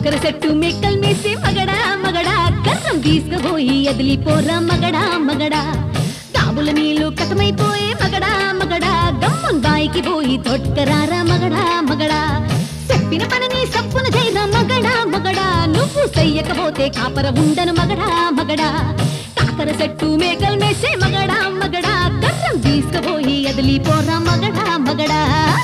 కాకర చెట్టు మెక్కల్ మేసే మగడా మగడా కర్రం తీసుకుపోయి ఎదిలి పోరా మగడా మగడా తాబుల నీళ్లు కథమైపోయే మగడా మగడా గమ్మున్ బాయికి పోయి తొట్కరారా మగడా మగడా చెప్పిన పనిని సప్పున చేయరా మగడా మగడా నువ్వు చెయ్యకపోతే కాపర ఉండను మగడా మగడా కాకర చెట్టు మేకల్ మేసే మగడా మగడా కర్రం తీసుకుపోయి ఎదిలి పోరా మగడా మగడా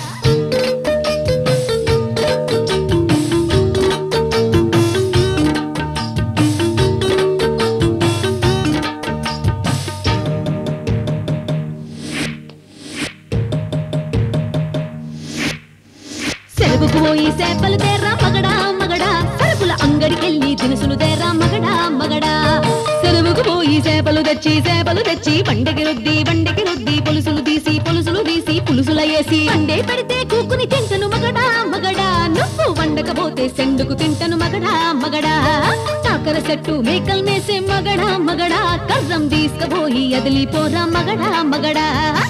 సెలవుకు పోయి చేపలు తేరా మగడా మగడా సరుకుల అంగడికెళ్ళి దినుసులు తేరా మగడా మగడా సెలవుకు పోయి చేపలు తెచ్చి చేపలు తెచ్చి బండకి రుద్ది బండకి రుద్ది పులుసులు తీసి పులుసులు తీసి పులుసుల వేసి అండే పెడితే కూకుని తింటను మగడా మగడా నువ్వు వండకపోతే సెండుకు తింటను మగడా మగడా కాకర చెట్టు మేకల్ మేసే మగడా మగడా కర్రం తీసుకుపోయి అదిలి పోరా మగడా మగడా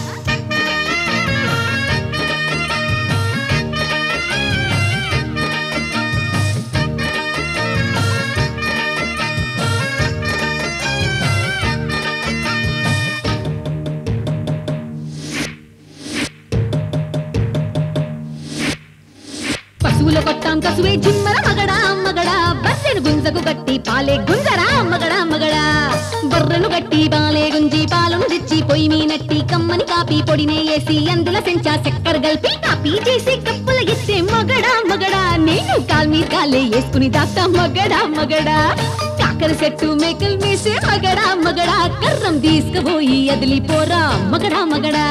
పశువుల కొట్టాం కసువే జిమ్మర మగడా మగడా బర్రెను గుంజకు గట్టి పాలే గుంజరా మగడా మగడా బర్రెను గట్టి పాలే గుంజి పాలను తెచ్చి పొయ్యి మీ నట్టి కమ్మని కాపీ పొడినే వేసి అందుల సెంచా చక్కెర గల్పి కాపీ చేసి కప్పుల ఇచ్చే మగడా మగడా నేను కాల్ మీ కాలే వేసుకుని దాక్తా మగడా మగడా కాకర చెట్టు మేకలు మేసే మగడా మగడా కర్రం తీసుకుపోయి అదిలి పోరా మగడా మగడా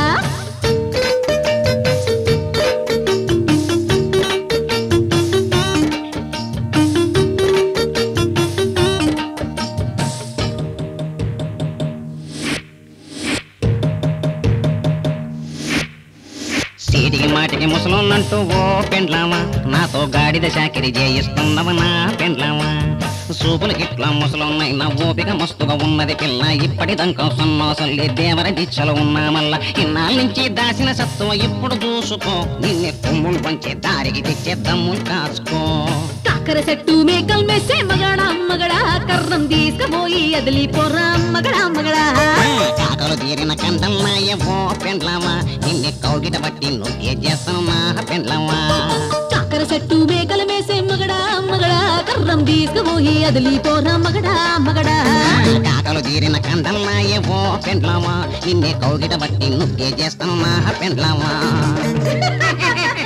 సీటికి మాటికి ముసలున్నట్టు ఓ పెండ్లామా నాతో గాడిద చాకిరి చేయిస్తున్నవ నా పెండ్లామా సూపులు గిట్ల ముసలున్నాయి నా ఓపిక మస్తుగా ఉన్నది పిల్ల ఇప్పటిదంకా సన్నోసల్లి దేవర దీక్షలు ఉన్నా మల్ల ఇన్నాళ్ళ నుంచి దాసిన సత్తువ ఇప్పుడు చూసుకో నిన్నే కొమ్ములు పంచే దారికి తెచ్చే దమ్ములు కాచుకో కాకర చెట్టు మేకల్ మెసే మగడా మగడా కర్రం తీసుకుపోయి అదిలి పోరా మగడా మగడా కాకలు తీరిన కండల్లాయ ఓ పెండ్లామా నిన్నే కౌగిట బట్టి నువ్వే చేస్తాను నా పెండ్లామా కాకర చెట్టు మేకలు మేసే మగడా మగడా కర్రం తీసుకుపోయి అదిలి పోరా మగడా మగడా కాకలు తీరిన కండల్లాయ ఓ పెండ్లామా నిన్నే కౌగిట బట్టి నువ్వే చేస్తాను నా పెండ్లామా